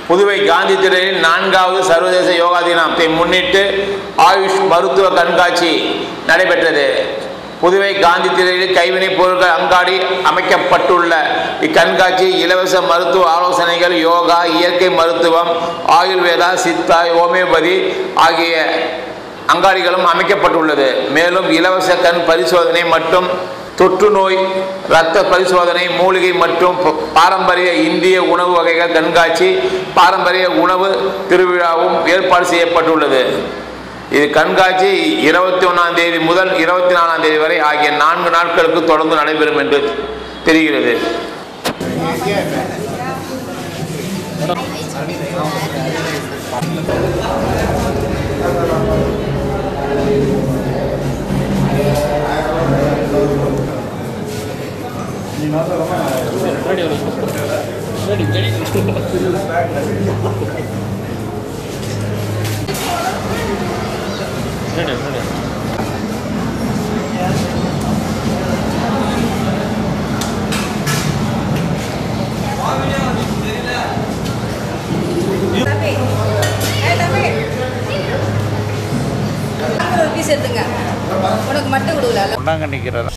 புதுவை காந்தி திடலில் நான்காவது சர்வதேச யோகா தினத்தை முன்னிட்டு ஆயுஷ் மருத்துவ கண்காட்சி நடைபெற்றது புதுவை காந்தி திடலில் கைவினைப் பொருட்கள் அங்காடி அமைக்கப்பட்டுள்ள இக்கண்காட்சி இலவச மருத்துவ ஆலோசனைகள் யோகா இயற்கை மருத்துவம் ஆயுர்வேதா சித்தா ஹோமியோபதி ஆகிய அங்காடிகளும் அமைக்கப்பட்டுள்ளது மேலும் இலவச கண் பரிசோதனை மற்றும் தொற்று நோய் இரத்த பரிசோதனை மூலிகை மற்றும் ப- பாரம்பரிய இந்திய உணவு வகைகள் கண்காட்சி பாரம்பரிய உணவு திருவிழாவும் ஏற்பாடு செய்யப்பட்டுள்ளது இது கண்காட்சி இருபத்தி ஒன்றாம் தேதி முதல் இருபத்தி நாலாம் தேதி வரை ஆகிய நான்கு நாட்களுக்கு தொடர்ந்து நடைபெறும் என்று தெரிகிறது தம்பி ஏய் தம்பி ஒரு பீஸ் எடுத்துங்க உனக்கு மட்டும் கொடுக்கல பொன்னாங்கண்ணிக்கிறதா